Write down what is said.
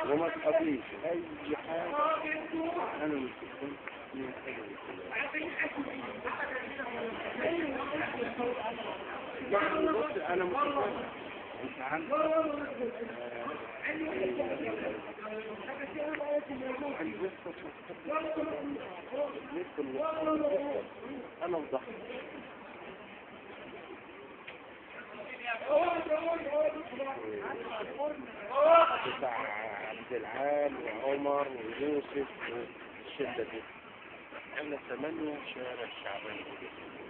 وما تقضيش اي حاجة انا مش كنت من حاجة يعني بص انا متفق انت عندك انا وضحت بتاع عبد العال وعمر ويوسف والشدة دي احنا ثمانية شارع الشعبان